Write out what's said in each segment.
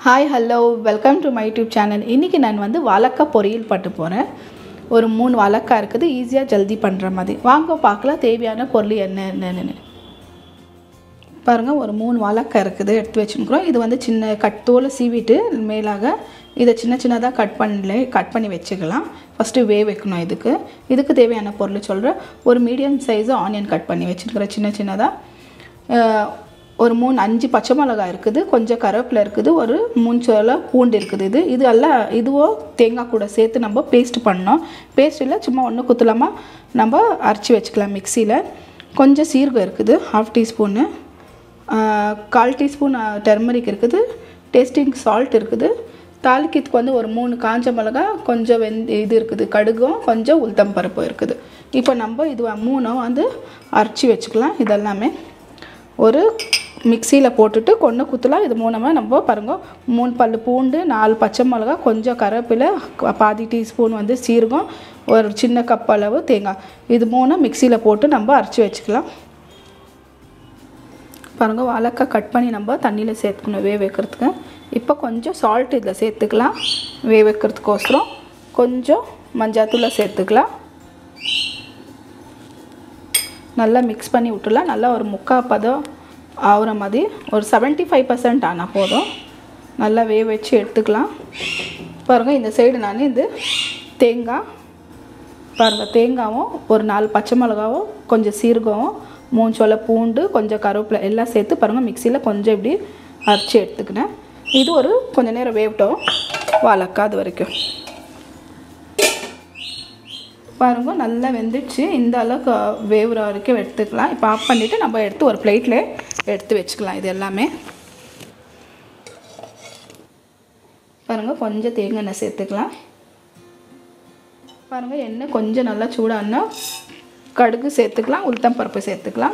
hi hello welcome to my YouTube channel இன்றைக்கி நான் வந்து வாழைக்காய் பொரியல் பண்ண போகிறேன் ஒரு மூணு வாழைக்காய் இருக்குது ஈஸியாக ஜல்தி பண்ணுற மாதிரி வாங்க பார்க்கலாம் தேவையான பொருள் என்ன என்னன்னு பாருங்கள் ஒரு மூணு வாழைக்காய் இருக்குது எடுத்து வச்சுருக்குறோம் இது வந்து சின்ன கட் தோலை சீவிட்டு மேலாக இதை சின்ன சின்னதாக கட் பண்ணல கட் பண்ணி வச்சுக்கலாம் ஃபஸ்ட்டு வே வைக்கணும் இதுக்கு இதுக்கு தேவையான பொருள் சொல்கிறேன் ஒரு மீடியம் சைஸு ஆனியன் கட் பண்ணி வச்சுருக்கிறேன் சின்ன சின்னதாக ஒரு மூணு அஞ்சு பச்சை மிளகாய் இருக்குது கொஞ்சம் கருவேப்பிலை இருக்குது ஒரு மூணு சோள பூண்டு இருக்குது இது இது எல்லாம் இதுவோ தேங்காய் கூட சேர்த்து நம்ம பேஸ்ட் பண்ணோம் பேஸ்ட்டில் சும்மா ஒன்று குத்தலாமல் நம்ம அரைச்சி வச்சுக்கலாம் மிக்சியில் கொஞ்சம் சீரகம் இருக்குது ஹாஃப் டீஸ்பூனு கால் டீஸ்பூன் டெர்மரிக் இருக்குது டேஸ்டிங் சால்ட் இருக்குது தாளிக்கிறதுக்கு வந்து ஒரு மூணு காஞ்ச மிளகா கொஞ்சம் வெந்த இது இருக்குது கடுகும் கொஞ்சம் உளுத்தம் பருப்பு இருக்குது இப்போ நம்ம இது மூணும் வந்து அரைச்சி வச்சுக்கலாம் இதெல்லாமே ஒரு மிக்சியில் போட்டுட்டு கொன்று குத்தலாம் இது மூலமாக நம்ம பாருங்க மூணு பல் பூண்டு நாலு பச்சை மிளகா கொஞ்சம் கருவேப்பிலை பாதி டீஸ்பூன் வந்து சீரகம் ஒரு சின்ன கப் அளவு தேங்காய் இது மூணு மிக்சியில் போட்டு நம்ம அரைச்சி வச்சுக்கலாம் பாருங்கள் வாழைக்காய் கட் பண்ணி நம்ம தண்ணியில் சேர்த்துக்கணும் வே வைக்கிறதுக்கு இப்போ கொஞ்சம் சால்ட் இதில் சேர்த்துக்கலாம் வே வைக்கிறதுக்கோசரம் கொஞ்சம் மஞ்சாத்தூளை சேர்த்துக்கலாம் நல்லா மிக்ஸ் பண்ணி விட்டுலாம் நல்லா ஒரு முக்கால் பதம் ஆகிற மாதிரி ஒரு செவன்ட்டி ஃபைவ் பர்சன்ட் ஆனால் போதும் நல்லா வேக வச்சு எடுத்துக்கலாம் பாருங்கள் இந்த சைடு நான் இது தேங்காய் பாருங்கள் தேங்காயும் ஒரு நாலு பச்சை மிளகாவும் கொஞ்சம் சீரகமும் மூணு சொல பூண்டு கொஞ்சம் கருவேப்பிலை எல்லாம் சேர்த்து பாருங்கள் மிக்சியில் கொஞ்சம் இப்படி அரைச்சி எடுத்துக்கினேன் இது ஒரு கொஞ்சம் நேரம் வேவிட்டோம் வாழைக்காய் அது வரைக்கும் பாருங்க நல்லா வெந்துடுச்சு இந்த அளவுக்கு வேவுற வரைக்கும் எடுத்துக்கலாம் இப்போ ஆஃப் பண்ணிவிட்டு நம்ம எடுத்து ஒரு பிளேட்டில் எடுத்து வச்சுக்கலாம் இது எல்லாமே பாருங்கள் கொஞ்சம் தேங்காய் எண்ணெய் சேர்த்துக்கலாம் பாருங்கள் எண்ணெய் கொஞ்சம் நல்லா சூடானா கடுகு சேர்த்துக்கலாம் உளுத்தம் பருப்பு சேர்த்துக்கலாம்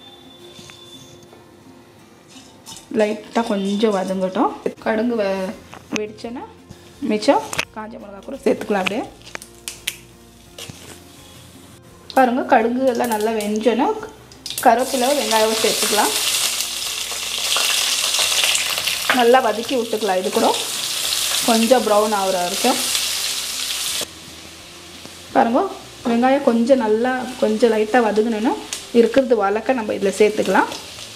லைட்டாக கொஞ்சம் வதங்கட்டும் கடுகு வெ வெடிச்சோன்னா மிச்சம் காஞ்ச மிளகா கூட சேர்த்துக்கலாம் அப்படியே பாருங்கள் கடுகு எல்லாம் நல்லா வெஞ்சோன்னா கருவேப்பிலை வெங்காயம் சேர்த்துக்கலாம் நல்லா வதக்கி விட்டுக்கலாம் இது கூட கொஞ்சம் ப்ரௌன் ஆகிற வரைக்கும் பாருங்க வெங்காயம் கொஞ்சம் நல்லா கொஞ்சம் லைட்டாக வதங்கணுன்னா இருக்கிறது வளர்க்க நம்ம இதில் சேர்த்துக்கலாம்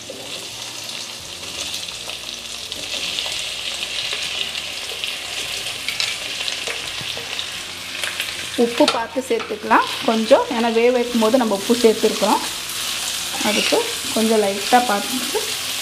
உப்பு பார்த்து சேர்த்துக்கலாம் கொஞ்சம் ஏன்னா வேக வைக்கும் போது நம்ம உப்பு சேர்த்துருக்குறோம் அதுக்கு கொஞ்சம் லைட்டாக பார்த்துட்டு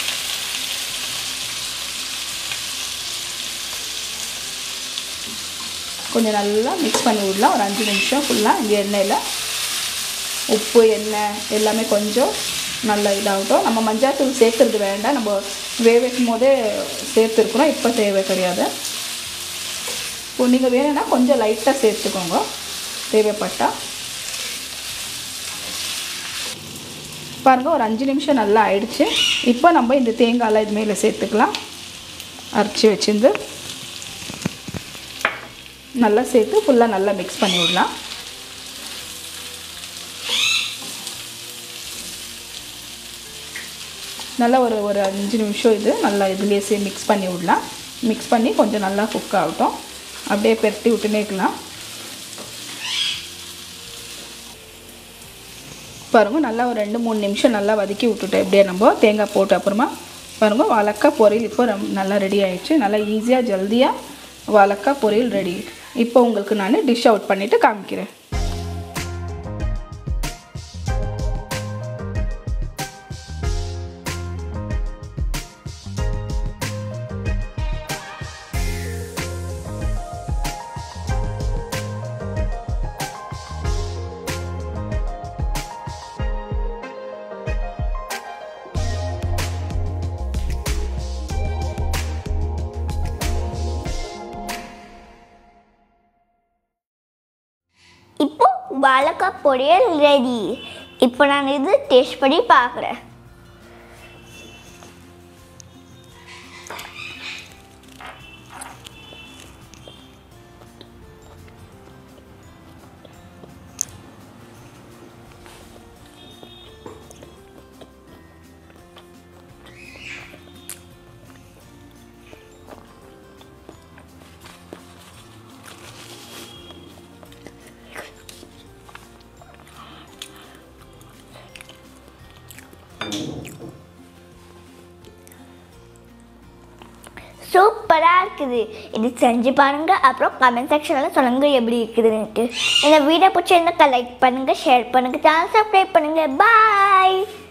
கொஞ்சம் நல்லா மிக்ஸ் பண்ணி விடலாம் ஒரு அஞ்சு நிமிஷம் ஃபுல்லாக இந்த எண்ணெயில் உப்பு எண்ணெய் எல்லாமே கொஞ்சம் நல்லா இதாகட்டும் நம்ம மஞ்சாத்தூள் சேர்க்குறது வேண்டாம் நம்ம வேக வைக்கும் போதே சேர்த்துருக்குறோம் இப்போ தேவை கிடையாது இப்போ நீங்கள் வேணும்னா கொஞ்சம் லைட்டாக சேர்த்துக்கோங்க தேவைப்பட்டால் பாருங்கள் ஒரு அஞ்சு நிமிஷம் நல்லா ஆயிடுச்சு இப்போ நம்ம இந்த தேங்காயெலாம் இது மேலே சேர்த்துக்கலாம் அரைச்சி வச்சிருந்து நல்லா சேர்த்து ஃபுல்லாக நல்லா மிக்ஸ் பண்ணி விடலாம் நல்லா ஒரு ஒரு அஞ்சு நிமிஷம் இது நல்லா இதுலேயே சே மிக்ஸ் பண்ணி விடலாம் மிக்ஸ் பண்ணி கொஞ்சம் நல்லா குக் ஆகட்டும் அப்படியே பெரட்டி விட்டுனே இருக்கலாம் பாருங்கள் நல்லா ஒரு ரெண்டு மூணு நிமிஷம் நல்லா வதக்கி விட்டுட்டோம் எப்படியே நம்ம தேங்காய் போட்டு அப்புறமா பாருங்கள் வாழைக்காய் பொரியல் இப்போ நல்லா ரெடி ஆயிடுச்சு நல்லா ஈஸியாக ஜல்தியாக வாழைக்காய் பொரியல் ரெடி இப்போ உங்களுக்கு நான் டிஷ் அவுட் பண்ணிவிட்டு காமிக்கிறேன் இப்போ வாழைக்காய் பொரியல் ரெடி இப்போ நான் இது டேஸ்ட் பண்ணி பார்க்குறேன் சூப்பராக இருக்குது இது செஞ்சு பாருங்க அப்புறம் கமெண்ட் செக்ஷனில் சொல்லுங்க எப்படி இருக்குதுன்ட்டு இந்த வீடியோ பிடிச்சிருந்தா லைக் பண்ணுங்க ஷேர் பண்ணுங்க சேனல் சப்ஸ்கிரைப் பண்ணுங்க பாய்